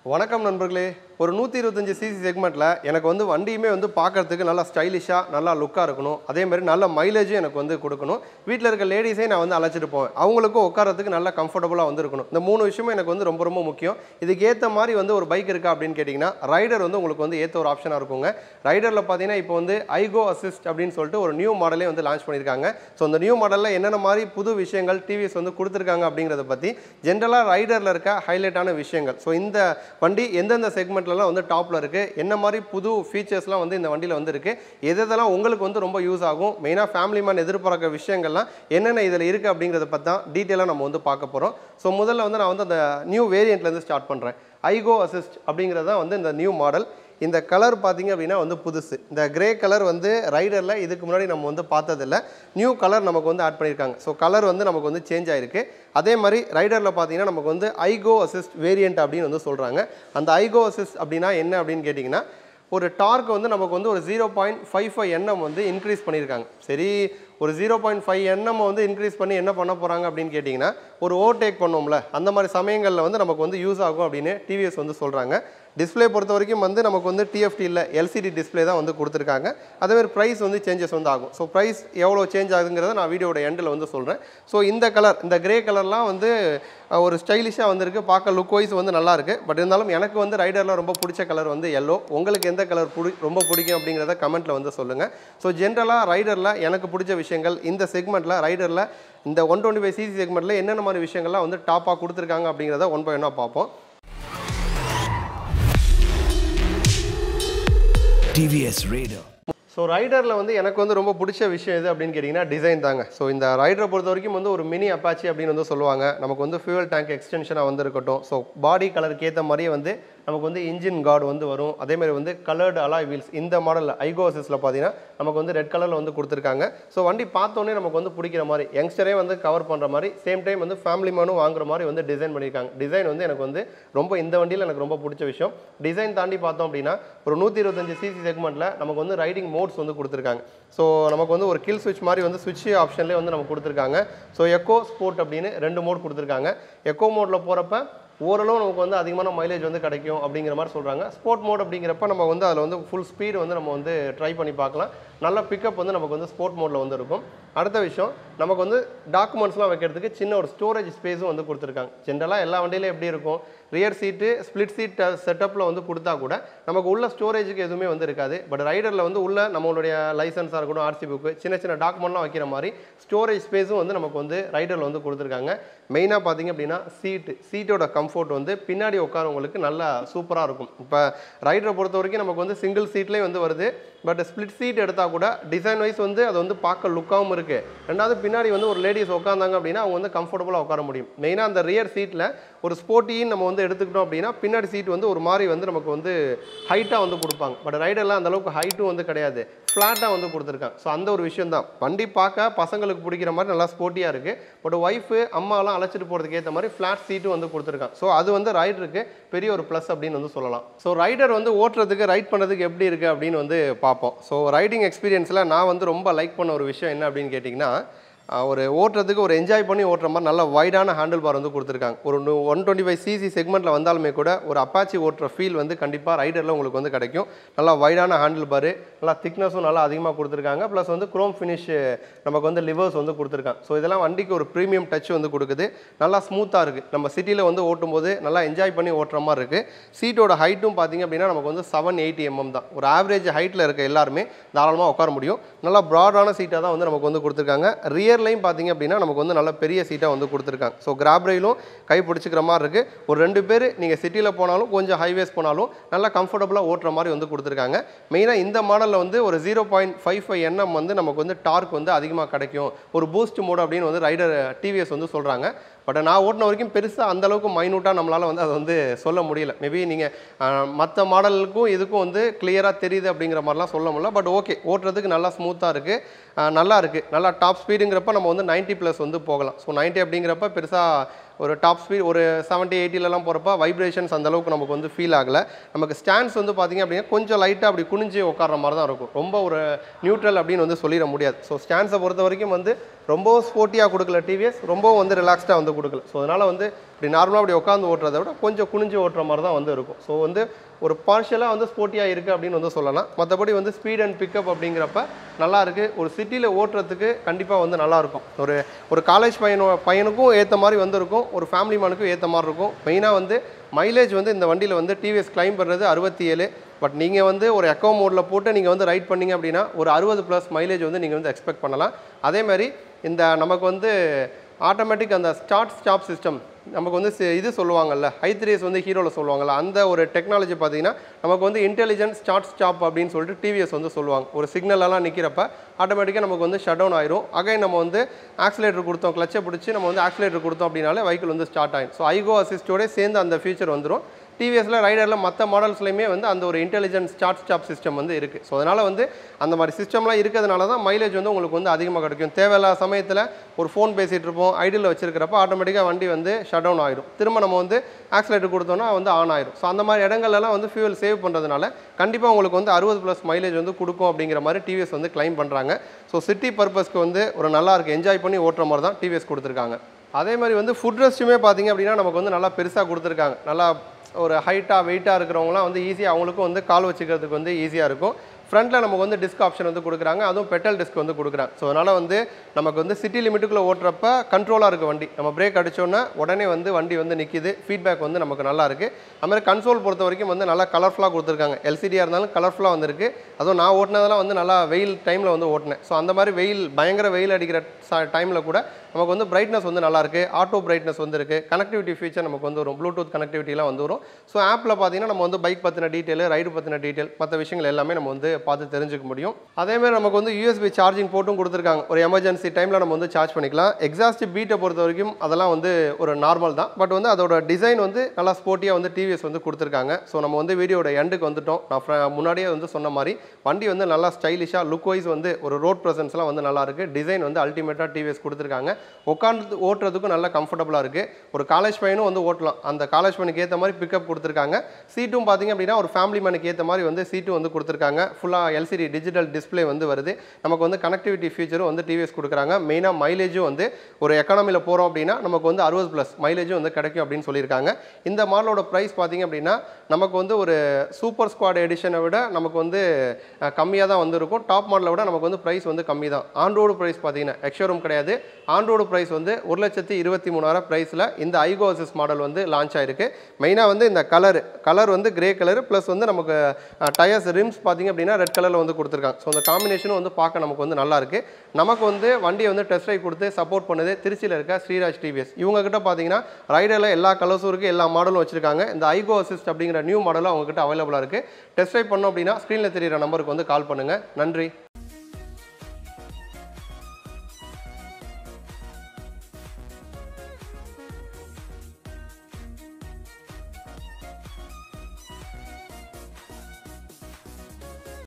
வணக்கம் நண்பர்களே ஒரு நூற்றி இருபத்தஞ்சி சிசி செக்மெண்ட்டில் எனக்கு வந்து வண்டியுமே வந்து பார்க்கறதுக்கு நல்லா ஸ்டைலிஷாக நல்லா லுக்காக இருக்கணும் அதே மாதிரி நல்ல மைலேஜும் எனக்கு வந்து கொடுக்கணும் வீட்டில் இருக்க லேடிஸே நான் வந்து அழைச்சிட்டு போவேன் அவங்களுக்கும் உட்காரத்துக்கு நல்லா கம்ஃபர்டபுளாக வந்து இருக்கணும் இந்த மூணு விஷயமும் எனக்கு வந்து ரொம்ப ரொம்ப முக்கியம் இதுக்கு ஏற்ற மாதிரி வந்து ஒரு பைக் இருக்கா அப்படின்னு கேட்டிங்கன்னா ரைடர் வந்து உங்களுக்கு வந்து ஏற்ற ஒரு ஆப்ஷனாக இருக்குங்க ரைடரில் பார்த்தீங்கன்னா இப்போ வந்து ஐகோ அசிஸ்ட் அப்படின்னு சொல்லிட்டு ஒரு நியூ மாடலே வந்து லான்ச் பண்ணியிருக்காங்க ஸோ அந்த நியூ மாடலில் என்னென்ன மாதிரி புது விஷயங்கள் டிவிஎஸ் வந்து கொடுத்துருக்காங்க அப்படிங்கிறத பற்றி ஜென்ரலாக ரைடரில் இருக்க ஹைலைட்டான விஷயங்கள் ஸோ இந்த வண்டி எந்தெந்த செக்மெண்ட்லலாம் வந்து டாப்பில் இருக்குது என்ன மாதிரி புது ஃபீச்சர்ஸ்லாம் வந்து இந்த வண்டியில் வந்து இருக்குது எது எதெல்லாம் உங்களுக்கு வந்து ரொம்ப யூஸ் ஆகும் மெயினாக ஃபேமிலி மேன் எதிர்பார்க்குற விஷயங்கள்லாம் என்னென்ன இதில் இருக்குது அப்படிங்கிறத பற்றி தான் டீட்டெயிலாக நம்ம வந்து பார்க்க போகிறோம் ஸோ முதல்ல வந்து நான் வந்து அந்த நியூ வேரியண்ட்லேருந்து ஸ்டார்ட் பண்ணுறேன் ஐகோ அசிஸ்ட் அப்படிங்கிறது தான் வந்து இந்த நியூ மாடல் இந்த கலர் பார்த்தீங்க அப்படின்னா வந்து புதுசு இந்த கிரே கலர் வந்து ரைடரில் இதுக்கு முன்னாடி நம்ம வந்து பார்த்ததில்ல நியூ கலர் நமக்கு வந்து ஆட் பண்ணியிருக்காங்க ஸோ கலர் வந்து நமக்கு வந்து சேஞ்ச் ஆயிருக்கு அதே மாதிரி ரைடரில் பார்த்தீங்கன்னா நமக்கு வந்து ஐகோ அசிஸ்ட் வேரியண்ட் அப்படின்னு வந்து சொல்கிறாங்க அந்த ஐகோ அசிஸ்ட் அப்படின்னா என்ன அப்படின்னு கேட்டிங்கன்னா ஒரு டார்க் வந்து நமக்கு வந்து ஒரு zero point five five NM வந்து இன்க்ரீஸ் பண்ணியிருக்காங்க சரி ஒரு ஜீரோ பாயிண்ட் ஃபைவ் என்எம் வந்து இன்க்ரீஸ் பண்ணி என்ன பண்ண போகிறாங்க அப்படின்னு கேட்டிங்கன்னா ஒரு ஓவர்டேக் பண்ணோம்ல அந்த மாதிரி சமயங்களில் வந்து நமக்கு வந்து யூஸ் ஆகும் அப்படின்னு டிவிஎஸ் வந்து சொல்கிறாங்க டிஸ்ப்ளே பொறுத்த வரைக்கும் வந்து நமக்கு வந்து டிஎஃப்டி இல்லை எல்சிடி டிஸ்ப்ளே தான் வந்து கொடுத்துருக்காங்க அதேமாதிரி ப்ரைஸ் வந்து சேஞ்சஸ் வந்து ஆகும் ஸோ ப்ரைஸ் எவ்வளோ சேஞ்ச் ஆகுங்கிறத நான் வீடியோட எண்டில் வந்து சொல்கிறேன் ஸோ இந்த கலர் இந்த கிரே கலர்லாம் வந்து அஹ், ஒரு ஸ்டைலிஷாக வந்திருக்கு பார்க்க லுக் வைஸ் வந்து நல்லா இருக்கு பட் இருந்தாலும் எனக்கு வந்து ரைடரில் ரொம்ப பிடிச்ச கலர் வந்து எல்லோ உங்களுக்கு எந்த கலர் பிடி ரொம்ப பிடிக்கும் அப்படிங்கிறத கமெண்ட்டில் வந்து சொல்லுங்கள் ஸோ ஜென்ரலாக ரைடரில் எனக்கு பிடிச்ச விஷயங்கள் இந்த செக்மெண்ட்டில் ரைடரில் இந்த ஒன் டுவெண்ட்டி ஃபைவ் சிசி செக்மெண்ட்டில் என்னென்ன மாதிரி விஷயங்கள்லாம் வந்து டாப்பாக கொடுத்துருக்காங்க அப்படிங்கிறத ஒன் பை ஒன்னாக பார்ப்போம் TVS Raider. ஸோ ரைடரில் வந்து எனக்கு வந்து ரொம்ப பிடிச்ச விஷயம் எது அப்படின்னு கேட்டிங்கன்னா டிசைன் தாங்க ஸோ இந்த ரைடரை பொறுத்த வரைக்கும் வந்து ஒரு மினி அப்பாச்சி அப்படின்னு வந்து சொல்லுவாங்க நமக்கு வந்து ஃபியூவல் டேங்க் எக்ஸ்டென்ஷனாக வந்து இருக்கட்டும் ஸோ பாடி கலருக்கு ஏற்ற மாதிரியே வந்து நமக்கு வந்து இன்ஜின் கார்டு வந்து வரும் அதே மாதிரி வந்து கலர்டு அலாய் வீல்ஸ் இந்த மாடலில் ஐகோசிஸில் பார்த்தீங்கன்னா நமக்கு வந்து ரெட் கலரில் வந்து கொடுத்துருக்காங்க ஸோ வண்டி பார்த்தோன்னே நமக்கு வந்து பிடிக்கிற மாதிரி யங்ஸ்டரே வந்து கவர் பண்ணுற மாதிரி சேம் டைம் வந்து ஃபேமிலி மேனும் வாங்குற மாதிரி வந்து டிசைன் பண்ணியிருக்காங்க டிசைன் வந்து எனக்கு வந்து ரொம்ப இந்த வண்டியில் எனக்கு ரொம்ப பிடிச்ச விஷயம் டிசைன் தாண்டி பார்த்தோம் அப்படின்னா ஒரு நூற்றி இருபத்தஞ்சு சிசி செக்மெண்ட்டில் நமக்கு வந்து ரைடிங் மோட்ஸ் வந்து கொடுத்துருக்காங்க ஸோ நமக்கு வந்து ஒரு கில் சுவிட்ச் மாதிரி வந்து சுவிட்ச் ஆப்ஷன்லேயே வந்து நமக்கு கொடுத்துருக்காங்க ஸோ எக்கோ ஸ்போர்ட் அப்படின்னு ரெண்டு மோட் கொடுத்துருக்காங்க எக்கோ மோடில் போகிறப்ப ஓரளவு நமக்கு வந்து அதிகமான மைலேஜ் வந்து கிடைக்கும் அப்படிங்கிற மாதிரி சொல்கிறாங்க ஸ்போர்ட் மோட் அப்படிங்கிறப்ப நம்ம வந்து அதில் வந்து ஃபுல் ஸ்பீடு வந்து நம்ம வந்து ட்ரை பண்ணி பார்க்கலாம் நல்ல பிக்கப் வந்து நமக்கு வந்து ஸ்போர்ட் மோடில் வந்து இருக்கும் அடுத்த விஷயம் நமக்கு வந்து டாக்குமெண்ட்ஸ்லாம் வைக்கிறதுக்கு சின்ன ஒரு ஸ்டோரேஜ் ஸ்பேஸும் வந்து கொடுத்துருக்காங்க ஜென்ரலாக எல்லா வண்டியிலும் எப்படி இருக்கும் ரியர் சீட்டு ஸ்ப்ளிட் சீட் செட்டப்பில் வந்து கொடுத்தா கூட நமக்கு உள்ள ஸ்டோரேஜுக்கு எதுவுமே வந்து இருக்காது பட் ரைடரில் வந்து உள்ள நம்மளுடைய லைசன்ஸாக இருக்கட்டும் ஆர்சி புக்கு சின்ன சின்ன டாக்குமெண்ட்லாம் வைக்கிற மாதிரி ஸ்டோரேஜ் ஸ்பேஸும் வந்து நமக்கு வந்து ரைடரில் வந்து கொடுத்துருக்காங்க மெயினாக பார்த்தீங்க அப்படின்னா சீட்டு சீட்டோட கம்ஃபர்ட் வந்து பின்னாடி உட்காரவங்களுக்கு நல்லா சூப்பராக இருக்கும் இப்போ ரைடரை பொறுத்த வரைக்கும் நமக்கு வந்து சிங்கிள் சீட்லேயே வந்து வருது பட் ஸ்ப்ளிட் சீட் எடுத்தால் கூட டிசைன் வைஸ் வந்து அது வந்து பார்க்க லுக்காகவும் இருக்குது ரெண்டாவது பின்னாடி வந்து ஒரு லேடிஸ் உட்காந்தாங்க அப்படின்னா அவங்க வந்து கம்ஃபர்டபுளாக உட்கார முடியும் மெயினாக அந்த ரியர் சீட்டில் ஒரு ஸ்போர்ட்டின்னு நம்ம வந்து எடுத்துக்கிட்டோம் அப்படின்னா பின்னாடி சீட் வந்து ஒரு மாதிரி வந்து நமக்கு வந்து ஹைட்டாக வந்து கொடுப்பாங்க பட் ரைடர்லாம் அந்த அளவுக்கு ஹைட்டும் வந்து கிடையாது ஃப்ளாட்டாக வந்து கொடுத்துருக்காங்க ஸோ அந்த ஒரு விஷயம் தான் வண்டி பார்க்க பசங்களுக்கு பிடிக்கிற மாதிரி நல்லா ஸ்போர்ட்டியாக இருக்குது பட் ஒய்ஃபு அம்மாலாம் அழைச்சிட்டு போகிறதுக்கு ஏற்ற மாதிரி ஃப்ளாட் சீட்டும் வந்து கொடுத்துருக்காங்க ஸோ அது வந்து ரைடருக்கு பெரிய ஒரு ப்ளஸ் அப்படின்னு வந்து சொல்லலாம் ஸோ ரைடர் வந்து ஓட்டுறதுக்கு ரைட் பண்ணுறதுக்கு எப்படி இருக்குது அப்படின்னு வந்து பார்ப்போம் ஸோ ரைடிங் எக்ஸ்பீரியன்ஸில் நான் வந்து ரொம்ப லைக் பண்ண ஒரு விஷயம் என்ன அப்படின்னு கேட்டிங்கன்னா ஆஹ் ஒரு ஓட்டுறதுக்கு ஒரு என்ஜாய் பண்ணி ஓட்டுற மாதிரி நல்ல வைடான ஹேண்டில் பார் வந்து கொடுத்துருக்காங்க ஒரு ஒன் டுவெண்ட்டி ஃபைவ் சிசி செக்மெண்ட்டில் வந்தாலுமே கூட ஒரு அப்பாச்சி ஓட்டுற ஃபீல் வந்து கண்டிப்பாக ரைடரில் உங்களுக்கு வந்து கிடைக்கும் நல்லா வைடான ஹேண்டில் பார் நல்லா திக்னஸும் நல்லா அதிகமாக கொடுத்துருக்காங்க ப்ளஸ் வந்து குரோம் ஃபினிஷ் நமக்கு வந்து லிவர்ஸ் வந்து கொடுத்துருக்காங்க ஸோ இதெல்லாம் வண்டிக்கு ஒரு ப்ரீமியம் டச் வந்து கொடுக்குது நல்லா ஸ்மூத்தாக இருக்குது நம்ம சிட்டியில் வந்து ஓட்டும்போது நல்லா என்ஜாய் பண்ணி ஓட்டுற மாதிரி இருக்குது சீட்டோட ஹைட்டும் பார்த்தீங்க அப்படின்னா நமக்கு வந்து செவன் எயிட்டி எம்எம் தான் ஒரு ஆவரேஜ் ஹைட்டில் இருக்க எல்லாருமே தாராளமாக உட்கார முடியும் நல்லா ப்ராடான சீட்டாக தான் வந்து நமக்கு வந்து கொடுத்துருக்காங்க ரியர்லையும் பார்த்தீங்க அப்படின்னா நமக்கு வந்து நல்ல பெரிய சீட்டாக வந்து கொடுத்துருக்காங்க ஸோ கிராப் ரயிலும் கை பிடிச்சிக்கிற மாதிரி இருக்குது ஒரு ரெண்டு பேர் நீங்கள் சிட்டியில் போனாலும் கொஞ்சம் ஹைவேஸ் போனாலும் நல்லா கம்ஃபர்டபுளாக ஓட்டுற மாதிரி வந்து கொடுத்துருக்காங்க மெயினாக இந்த மாடலில் வந்து ஒரு zero point five five NM வந்து நமக்கு வந்து டார்க் வந்து அதிகமாக கிடைக்கும் ஒரு பூஸ்ட் மோட் அப்படின்னு வந்து ரைடர் டிவிஎஸ் வந்து சொல்கிறாங்க பட் நான் ஓட்டின வரைக்கும் பெருசாக அந்த அளவுக்கு மைனூட்டாக நம்மளால் வந்து அதை வந்து சொல்ல முடியல மேபி நீங்கள் மற்ற மாடலுக்கும் இதுக்கும் வந்து கிளியராக தெரியுது அப்படிங்கிற மாதிரிலாம் சொல்ல முடியல பட் ஓகே ஓட்டுறதுக்கு நல்லா ஸ்மூத்தாக இருக்குது நல்லா இருக்குது நல்லா டாப் ஸ்பீடுங்கிறப்ப நம்ம வந்து 90 ப்ளஸ் வந்து போகலாம் ஸோ 90 அப்படிங்கிறப்ப பெருசாக ஒரு டாப் ஸ்பீட் ஒரு செவன்ட்டி எயிட்டிலலாம் போகிறப்ப வைப்ரேஷன்ஸ் அந்த அளவுக்கு நமக்கு வந்து ஃபீல் ஆகலை நமக்கு ஸ்டாண்ட்ஸ் வந்து பார்த்தீங்க அப்படின்னா கொஞ்சம் லைட்டாக அப்படி குனிஞ்சு உட்கார்ற மாதிரி தான் இருக்கும் ரொம்ப ஒரு நியூட்ரல் அப்படின்னு வந்து சொல்லிட முடியாது ஸோ ஸ்டாண்ட்ஸை பொறுத்த வரைக்கும் வந்து ரொம்பவும் ஸ்போர்ட்டியாக கொடுக்கல டிவிஎஸ் ரொம்பவும் வந்து ரிலாக்ஸ்டாக வந்து கொடுக்கல ஸோ அதனால் வந்து இப்படி நார்மலாக அப்படி உட்காந்து ஓட்டுறதை விட கொஞ்சம் குனிஞ்சு ஓட்டுற மாதிரி தான் வந்து இருக்கும் ஸோ வந்து ஒரு பார்ஷியலாக வந்து ஸ்போர்ட்டியாக இருக்குது அப்படின்னு வந்து சொல்லலாம் மற்றபடி வந்து ஸ்பீட் அண்ட் பிக்கப் அப்படிங்கிறப்ப நல்லா இருக்குது ஒரு சிட்டியில் ஓட்டுறதுக்கு கண்டிப்பாக வந்து நல்லா இருக்கும் ஒரு ஒரு காலேஜ் பையனோ பையனுக்கும் ஏற்ற மாதிரி வந்து இருக்கும் ஒரு ஃபேமிலி மேனுக்கும் ஏற்ற மாதிரி இருக்கும் மெயினாக வந்து மைலேஜ் வந்து இந்த வண்டியில் வந்து டிவிஎஸ் கிளைம் பண்ணுறது அறுபத்தி ஏழு பட் நீங்கள் வந்து ஒரு எக்கோ மோடில் போட்டு நீங்கள் வந்து ரைட் பண்ணீங்க அப்படின்னா ஒரு அறுபது ப்ளஸ் மைலேஜ் வந்து நீங்கள் வந்து எக்ஸ்பெக்ட் பண்ணலாம் அதே மாதிரி இந்த நமக்கு வந்து ஆட்டோமேட்டிக் அந்த ஸ்டார்ட் ஸ்டாப் சிஸ்டம் நமக்கு வந்து சி- இது சொல்லுவாங்கல்ல ஹைத்ரேஸ் வந்து ஹீரோவில் சொல்லுவாங்கல்ல அந்த ஒரு டெக்னாலஜி பார்த்தீங்கன்னா நமக்கு வந்து இன்டெலிஜென்ட் ஸ்டார்ட் ஸ்டாப் அப்படின்னு சொல்லிட்டு டிவிஎஸ் வந்து சொல்லுவாங்க ஒரு சிக்னலெல்லாம் நிற்கிறப்ப ஆட்டோமேட்டிக்காக நமக்கு வந்து ஷட் டவுன் ஆயிரும் அகைன் நம்ம வந்து ஆக்சிலேட்டர் கொடுத்தோம் கிளச்சை பிடிச்சி நம்ம வந்து ஆக்சிலேட்டர் கொடுத்தோம் அப்படின்னாலே வெஹிக்கிள் வந்து ஸ்டார்ட் ஆகும் ஸோ ஐகோ அசிஸ்டோட சேர்ந்து அந்த ஃபீச்சர் வந்துடும் டிவிஎஸில் ரைடரில் மற்ற மாடல்ஸ்லையுமே வந்து அந்த ஒரு இன்டெலிஜென்ட் ஸ்டார்ட் ஸ்டாப் சிஸ்டம் வந்து இருக்குது ஸோ அதனால் வந்து அந்த மாதிரி சிஸ்டம்லாம் இருக்கிறதுனால தான் மைலேஜ் வந்து உங்களுக்கு வந்து அதிகமாக கிடைக்கும் தேவையில்லாத சமயத்தில் ஒரு ஃபோன் பேசிகிட்டு இருப்போம் ஐடியில் வச்சிருக்கிறப்ப ஆட்டோமேட்டிக்காக வண்டி வந்து ஷட் டவுன் ஆயிடும் திரும்ப நம்ம வந்து ஆக்சிலேட்டர் கொடுத்தோம்னா வந்து ஆன் ஆயிடும் ஸோ அந்த மாதிரி இடங்கள்லாம் வந்து ஃபியூல் சேவ் பண்ணுறதுனால கண்டிப்பாக உங்களுக்கு வந்து அறுபது ப்ளஸ் மைலேஜ் வந்து கொடுக்கும் அப்படிங்கிற மாதிரி டிவிஎஸ் வந்து கிளைம் பண்ணுறாங்க ஸோ சிட்டி பர்பஸ்க்கு வந்து ஒரு நல்லா இருக்கு என்ஜாய் பண்ணி ஓட்டுற மாதிரி தான் டிவிஎஸ் கொடுத்துருக்காங்க அதே மாதிரி வந்து ஃபுட் ரெஸ்ட்டுமே பார்த்தீங்க அப்படின்னா நமக்கு வந்து நல்லா பெருசாக கொடுத்துருக்காங்க நல்லா ஒரு ஹைட்டாக வெயிட்டாக இருக்கிறவங்களாம் வந்து ஈஸியாக அவங்களுக்கும் வந்து கால் வச்சுக்கிறதுக்கு வந்து ஈஸியாக இருக்கும் ஃப்ரண்ட்டில் நமக்கு வந்து டிஸ்க் ஆப்ஷன் வந்து கொடுக்குறாங்க அதுவும் பெட்டல் டிஸ்க் வந்து கொடுக்குறாங்க ஸோ அதனால் வந்து நமக்கு வந்து சிட்டி லிமிட்டுக்குள்ளே ஓட்டுறப்ப கண்ட்ரோலாக இருக்குது வண்டி நம்ம பிரேக் அடிச்சோன்னா உடனே வந்து வண்டி வந்து நிற்கிது ஃபீட்பேக் வந்து நமக்கு நல்லா இருக்குது அதுமாதிரி கன்சோல் பொறுத்த வரைக்கும் வந்து நல்லா கலர்ஃபுல்லாக கொடுத்துருக்காங்க எல்சிடியாக இருந்தாலும் கலர்ஃபுல்லாக வந்திருக்கு அதுவும் நான் ஓட்டினதெல்லாம் வந்து நல்லா வெயில் டைமில் வந்து ஓட்டினேன் ஸோ அந்த மாதிரி வெயில் பயங்கர வெயில் அடிக்கிற டைமில் கூட நமக்கு வந்து பிரைட்னஸ் வந்து நல்லா இருக்கு ஆட்டோ பிரைட்னஸ் வந்து இருக்கு கனெக்டிவிட்டி ஃபீச்சர் நமக்கு வந்து வரும் ப்ளூடூத் கனெக்டிவிட்டிலாம் வந்து வரும் ஸோ ஆப்பில் பார்த்தீங்கன்னா நம்ம வந்து பைக் பற்றின டீட்டெயில் ரைடு பற்றின டீட்டெயில் மற்ற விஷயங்கள் எல்லாமே நம்ம வந்து பார்த்து தெரிஞ்சுக்க முடியும் அதேமாதிரி நமக்கு வந்து யூஎஸ்பி சார்ஜிங் போட்டும் கொடுத்துருக்காங்க ஒரு எமர்ஜென்சி டைமில் நம்ம வந்து சார்ஜ் பண்ணிக்கலாம் எக்ஸாஸ்ட் பீட்டை பொறுத்த வரைக்கும் அதெல்லாம் வந்து ஒரு நார்மல் தான் பட் வந்து அதோட டிசைன் வந்து நல்லா ஸ்போர்ட்டியாக வந்து டிவிஎஸ் வந்து கொடுத்துருக்காங்க ஸோ நம்ம வந்து வீடியோட எண்டுக்கு வந்துட்டோம் நான் fr- முன்னாடியே வந்து சொன்ன மாதிரி வண்டி வந்து நல்லா ஸ்டைலிஷாக லுக் வைஸ் வந்து ஒரு ரோட் ப்ரெசன்ஸ்லாம் வந்து நல்லா இருக்கு டிசைன் வந்து அல்டிமேட்டாக டிவிஎஸ் கொடுத்துருக்காங்க உட்காந்து ஓட்டுறதுக்கும் நல்லா கம்ஃபர்டபுளாக இருக்குது ஒரு காலேஜ் பையனும் வந்து ஓட்டலாம் அந்த காலேஜ் பையனுக்கு ஏற்ற மாதிரி பிக்கப் கொடுத்துருக்காங்க சீட்டும் பார்த்தீங்க அப்படின்னா ஒரு ஃபேமிலி மேனுக்கு ஏற்ற மாதிரி வந்து சீட்டும் வந்து கொடுத்துருக்காங்க ஃபுல்லாக எல்சிடி டிஜிட்டல் டிஸ்ப்ளே வந்து வருது நமக்கு வந்து கனெக்டிவிட்டி ஃபீச்சரும் வந்து டிவிஎஸ் கொடுக்குறாங்க மெயினாக மைலேஜும் வந்து ஒரு எக்கானமியில் போகிறோம் அப்படின்னா நமக்கு வந்து அறுபது ப்ளஸ் மைலேஜும் வந்து கிடைக்கும் அப்படின்னு சொல்லியிருக்காங்க இந்த மாடலோட ப்ரைஸ் பார்த்தீங்க அப்படின்னா நமக்கு வந்து ஒரு சூப்பர் ஸ்குவாட் எடிஷனை விட நமக்கு வந்து கம்மியாக தான் வந்து இருக்கும் டாப் மாடலை விட நமக்கு வந்து ப்ரைஸ் வந்து கம்மி தான் ஆண்ட்ரோடு ப்ரைஸ் பார்த்தீங்கன்னா எக்ஷோரூம் கிடையாது ஆண்ட்ரோடு ப்ரைஸ் வந்து ஒரு லட்சத்தி இருபத்தி மூணாயிரம் ப்ரைஸில் இந்த ஐகோசிஸ் மாடல் வந்து லான்ச் ஆயிருக்கு மெயினாக வந்து இந்த கலர் கலர் வந்து கிரே கலர் ப்ளஸ் வந்து நமக்கு டயர்ஸ் ரிம்ஸ் பார்த்தீங்க அப்படின்னா ரெட் கலரில் வந்து கொடுத்துருக்காங்க ஸோ அந்த காம்பினேஷனும் வந்து பார்க்க நமக்கு வந்து நல்லா இருக்கு நமக்கு வந்து வண்டியை வந்து டெஸ்ட் ரைட் கொடுத்து சப்போர்ட் பண்ணது திருச்சியில் இருக்க ஸ்ரீராஜ் டிவிஎஸ் இவங்க கிட்ட பார்த்தீங்கன்னா ரைடரில் எல்லா கலர்ஸும் இருக்குது எல்லா மாடலும் வச்சிருக்காங்க இந்த ஐகோ அசிஸ்ட் அப்படிங்கிற நியூ மாடலும் அவங்க கிட்ட அவைலபிளாக இருக்குது டெஸ்ட் ரைட் பண்ணோம் அப்படின்னா ஸ்க்ரீனில் தெரியிற நம்பருக்கு வந்து கால் பண்ணுங்கள் நன்றி